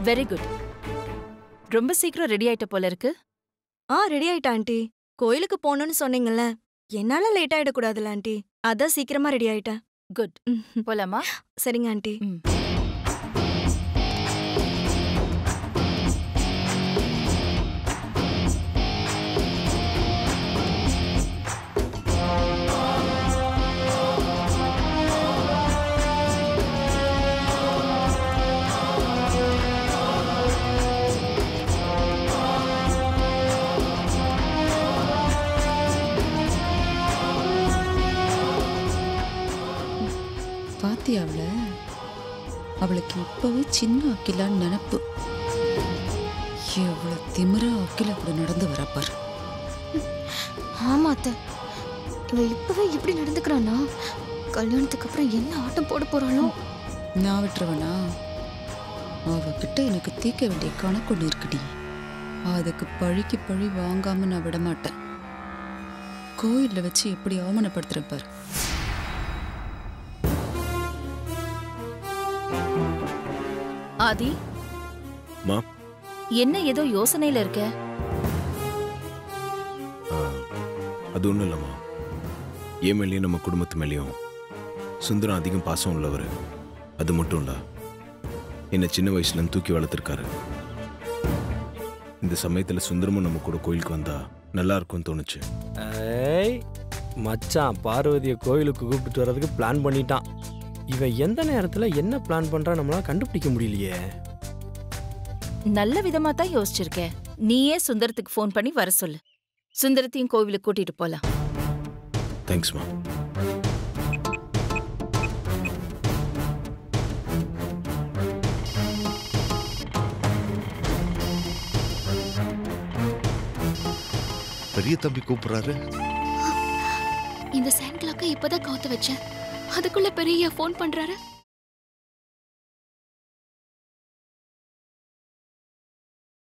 Very good ரொம்ப சீக்கிரம் ready ஆயிட்ட போல இருக்கு ஆ ரெடி ஆயிட்டா ஆண்டி கோயிலுக்கு போகணும்னு சொன்னீங்கல்ல என்னால லேட் ஆயிடக்கூடாதுல்ல ஆண்டி அதான் சீக்கிரமா ரெடி ஆயிட்டேன் குட் ம், போலாமா சரிங்க ஆண்டி ம். பாத்தியா அவள அவளுக்கு இப்பவே சின்ன அக்கிலான்னு நினப்பு எவ்வளவு திமிரா அக்கில கூட நடந்து வரப்பார் ஆமா அத்தை இவ இப்பவே இப்படி நடந்துக்கிறானா கல்யாணத்துக்கு அப்புறம் என்ன ஆட்டம் போட போறாளோ நான் விட்டுருவனா அவகிட்ட எனக்கு தீர்க்க வேண்டிய கணக்கு ஒன்று இருக்குடி அதுக்கு பழிக்கு பழி வாங்காம நான் விட மாட்டேன் கோயில்ல வச்சு எப்படி அவமானப்படுத்துறேன் பாரு ஆதி மா என்ன ஏதோ யோசனையில இருக்க ஆ, அது ஒன்றும் இல்லைம்மா என் மேலேயும் நம்ம குடும்பத்து மேலேயும் சுந்தரம் அதிகம் பாசம் உள்ளவர் அது மட்டும் இல்ல என்னை சின்ன வயசுலேருந்து தூக்கி வளர்த்துருக்காரு இந்த சமயத்தில் சுந்தரமும் நம்ம கூட கோயிலுக்கு வந்தா நல்லா இருக்கும்னு தோணுச்சு ஏய் மச்சான் பார்வதியை கோயிலுக்கு கூப்பிட்டு வர்றதுக்கு பிளான் பண்ணிட்டான் இவன் எந்த நேரத்தில் என்ன பிளான் பண்ணுறான் நம்மளால கண்டுபிடிக்க முடியலையே நல்ல விதமா தான் யோசிச்சிருக்க நீயே சுந்தரத்துக்கு ஃபோன் பண்ணி வர சொல்லு சுந்தரத்தையும் கோவிலுக்கு கூட்டிட்டு போலாம் தேங்க்ஸ்மா பெரிய தம்பி கூப்பிடுறாரு இந்த சாண்ட் கிளாக்க இப்பதான் கவுத்து வச்சேன் அதுக்குள்ள பெரிய ஃபோன் பண்றாரு